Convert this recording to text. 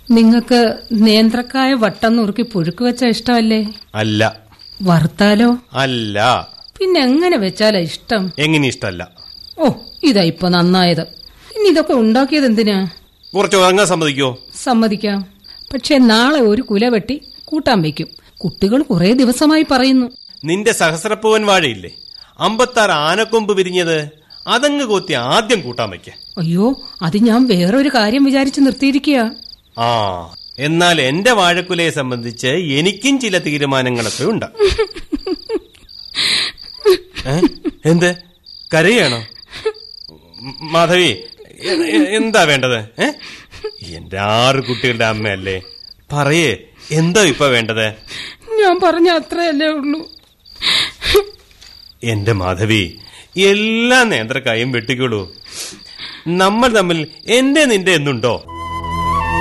നിങ്ങൾക്ക് നേന്ത്രക്കായ വട്ടം നുറുക്കി പുഴുക്ക് വെച്ച ഇഷ്ടമല്ലേ അല്ല വറുത്താലോ അല്ല പിന്നെ എങ്ങനെ വെച്ചാലാ ഇഷ്ടം എങ്ങനെ ഇഷ്ടമല്ല ഓ ഇതാ ഇപ്പൊ നന്നായത് ഇനി ഇതൊക്കെ ഉണ്ടാക്കിയത് എന്തിനാ കുറച്ച് ഉറങ്ങാൻ സമ്മതിക്കോ സമ്മതിക്കാം പക്ഷെ നാളെ ഒരു കുല വെട്ടി കൂട്ടാൻ വെക്കും കുട്ടികൾ കുറെ ദിവസമായി പറയുന്നു നിന്റെ സഹസ്രപ്പൂവൻ വാഴയില്ലേ അമ്പത്താറ് ആനക്കൊമ്പ് വിരിഞ്ഞത് അതങ്ങ് കൊത്തി ആദ്യം കൂട്ടാൻ വയ്ക്ക അയ്യോ അത് ഞാൻ വേറൊരു കാര്യം വിചാരിച്ചു നിർത്തിയിരിക്കുക ആ എന്നാൽ എന്റെ വാഴക്കുലയെ സംബന്ധിച്ച് എനിക്കും ചില തീരുമാനങ്ങളൊക്കെ ഉണ്ട് ഏ? എന്ത് കരയാണോ ഉം, മാധവി എ- എ- എന്താ വേണ്ടത് ഏ എന്റെ ആറ് കുട്ടികളുടെ അമ്മയല്ലേ പറയേ എന്താ ഇപ്പൊ വേണ്ടത് ഞാൻ പറഞ്ഞ അത്രയല്ലേ ഉള്ളൂ എന്റെ മാധവി എല്ലാ നേന്ത്രക്കായും വെട്ടിക്കോളൂ നമ്മൾ തമ്മിൽ എന്റെ നിന്റെ എന്നുണ്ടോ